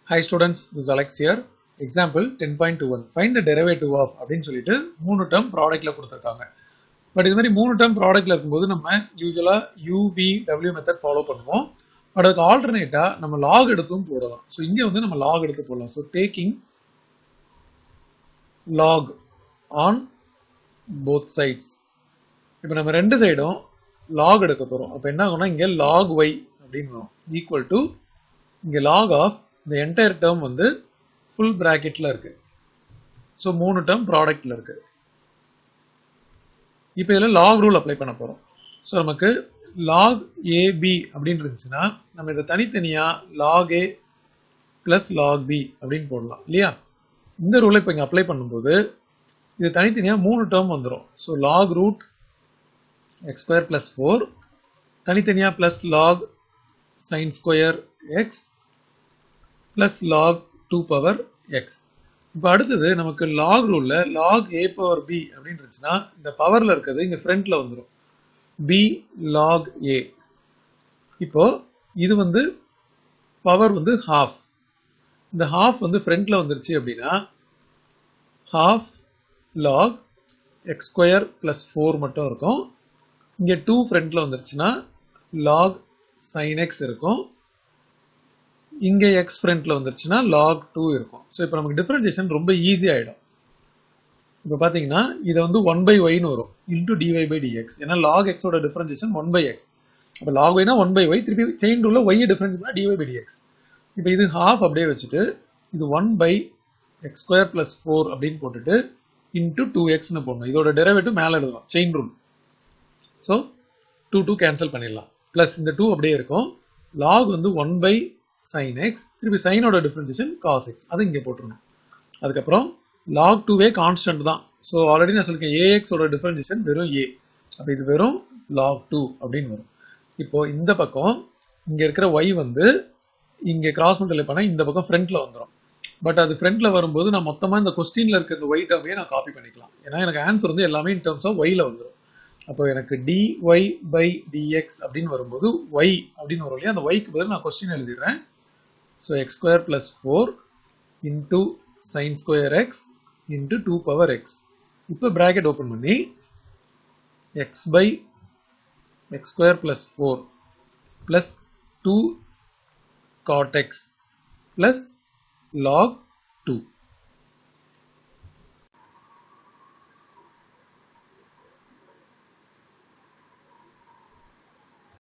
Hi students, this is Alex here. Example 10.21. Find the derivative of அப்படின்னு சொல்லிட்டு மூணு term ப்ராடக்ட்ல கொடுத்துருக்காங்க பட் இது மாதிரி மூணு டேர்ம் ப்ராடக்ட்ல இருக்கும்போது நம்ம யூஸ்வலா யூபி டபிள்யூ மெத்தட் ஃபாலோ பண்ணுவோம் பட் அதுக்கு ஆல்டர்னேட்டா நம்ம லாக் எடுத்தும் போடலாம் ஸோ இங்க வந்து நம்ம லாக் எடுத்து போடலாம் so taking log on both sides இப்போ நம்ம ரெண்டு சைடும் லாக் எடுக்க போறோம் அப்போ என்ன ஆகும்னா இங்க லாக் ஒய் அப்படின்னு வரும் ஈக்குவல் டு இங்க லாக் ஆஃப் இந்த என்டையர் டேர்ம் வந்து ஃபுல் பிராக்கெட்ல இருக்கு ஸோ மூணு டேர்ம் ப்ராடக்ட்ல இருக்கு இப்போ இதில் லாக் ரூல் அப்ளை பண்ண போறோம் ஸோ நமக்கு லாக் ஏபி அப்படின்னு இருந்துச்சுன்னா நம்ம இதை தனித்தனியா log A plus log B அப்படின்னு போடலாம் இல்லையா இந்த ரூலை இப்போ இங்கே அப்ளை பண்ணும்போது இது தனித்தனியா மூணு டேர்ம் வந்துடும் so log root x square plus four தனித்தனியா plus log sine square x plus log two power x இப்போ அடுத்தது நமக்கு லாக் ரூல்ல லாக் ஏ பவர் பி அப்படின்னு இருந்துச்சுன்னா இந்த பவர்ல இருக்கிறது இங்க ஃப்ரண்ட்ல வந்துடும் பி லாக் ஏ இப்போ இது வந்து பவர் வந்து ஹாஃப் இந்த ஹாஃப் வந்து ஃப்ரண்ட்ல வந்துருச்சு அப்படின்னா half log x square plus four மட்டும் இருக்கும் இங்க டூ ஃப்ரண்ட்ல வந்துருச்சுன்னா லாக் சைன் எக்ஸ் இருக்கும் இங்க எக்ஸ் ஃப்ரண்ட்ல வந்துருச்சுன்னா லாக் டூ இருக்கும் ஸோ இப்போ நமக்கு டிஃபரன்சியேஷன் ரொம்ப ஈஸி ஆயிடும் இப்போ பார்த்தீங்கன்னா இதை வந்து ஒன் பை ஒய்னு வரும் இன்டூ டிஒய் பை டிஎக்ஸ் ஏன்னா லாக் எக்ஸோட டிஃபரன்சியேஷன் ஒன் பை எக்ஸ் அப்போ லாக் ஒய்னா ஒன் பை ஒய் திருப்பி செயின் ரூல்ல ஒய் டிஃபரன்ஸ் பண்ணால் டிஒய் பை டிஎக்ஸ் இப்போ இது ஹாஃப் அப்படியே வச்சுட்டு இது one by x square plus four அப்படின்னு போட்டுட்டு இன்டூ டூ எக்ஸ்னு போடணும் இதோட டெரிவேட்டிவ் மேலே எழுதலாம் chain rule so two two cancel பண்ணிடலாம் ப்ளஸ் இந்த டூ அப்படியே இருக்கும் லாக் வந்து ஒன் பை சைன் எக்ஸ் திருப்பி சைனோட டிஃபரன்சியேஷன் காஸ் எக்ஸ் அது இங்கே போட்டுருணும் அதுக்கப்புறம் லாக் டூவே கான்ஸ்டன்ட் தான் ஸோ ஆல்ரெடி நான் சொல்லியிருக்கேன் ஏஎக்ஸோட டிஃபரன்சியேஷன் வெறும் ஏ அப்போ இது வெறும் லாக் டூ அப்படின்னு வரும் இப்போ இந்த பக்கம் இங்க இருக்கிற ஒய் வந்து இங்க கிராஸ் மல்டிப்ளை பண்ணா இந்த பக்கம் ஃப்ரண்ட்ல வந்துடும் பட் அது ஃப்ரண்ட்ல வரும்போது நான் மொத்தமா இந்த கொஸ்டின்ல இருக்க இந்த ஒய் டேர்மையே நான் காப்பி பண்ணிக்கலாம் ஏன்னா எனக்கு ஆன்சர் வந்து எல்லாமே இன் டேர்ம்ஸ் ஆஃப் ஒய்ல வந்துடும் அப்போ எனக்கு dy பை dx அப்படின்னு வரும்போது y அப்படின்னு வரும் இல்லையா அந்த ஒய்க்கு பதில் நான் கொஸ்டின் எழுதிடுறேன் so x square plus four into sine square x into two power x இப்போ ப்ராக்கெட் ஓப்பன் பண்ணி x by x square plus four plus two cot x plus log two